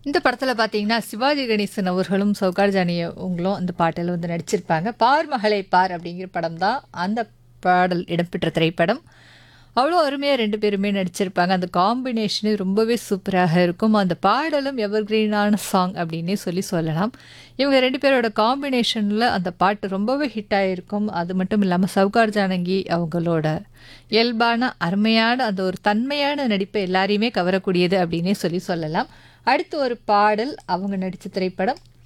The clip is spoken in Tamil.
இந்த படத்துல பார்த்தீங்கன்னா, சிவாஜி கணேசன் அவர்களும், சௌகார் ஜானகி அவங்களும் அந்த பாட்டுல வந்து நடிச்சிருப்பாங்க. "பார் மகளே பார்" அப்படிங்கிற படம் தான் அந்த பாடல் இடம்பெற்ற திரைப்படம். அவ்வளோ அருமையா 2 பேருமே நடிச்சிருப்பாங்க. அந்த காம்பினேஷனே ரொம்பவே சூப்பராக இருக்கும். அந்த பாடலும் எவர்கிரீனான சாங் அப்படின்னே சொல்லி சொல்லலாம். இவங்க 2 பேரோட காம்பினேஷன்ல அந்த பாட்டு ரொம்பவே ஹிட் ஆயிருக்கும். அது மட்டும் இல்லாம சௌகார் ஜானகி அவங்களோட இயல்பான, அருமையான அந்த ஒரு தன்மையான நடிப்பு எல்லாரையுமே கவரக்கூடியது அப்படின்னே சொல்லி சொல்லலாம். அடுத்து ஒரு பாடல் அவங்க நடிச்ச திரைப்படம்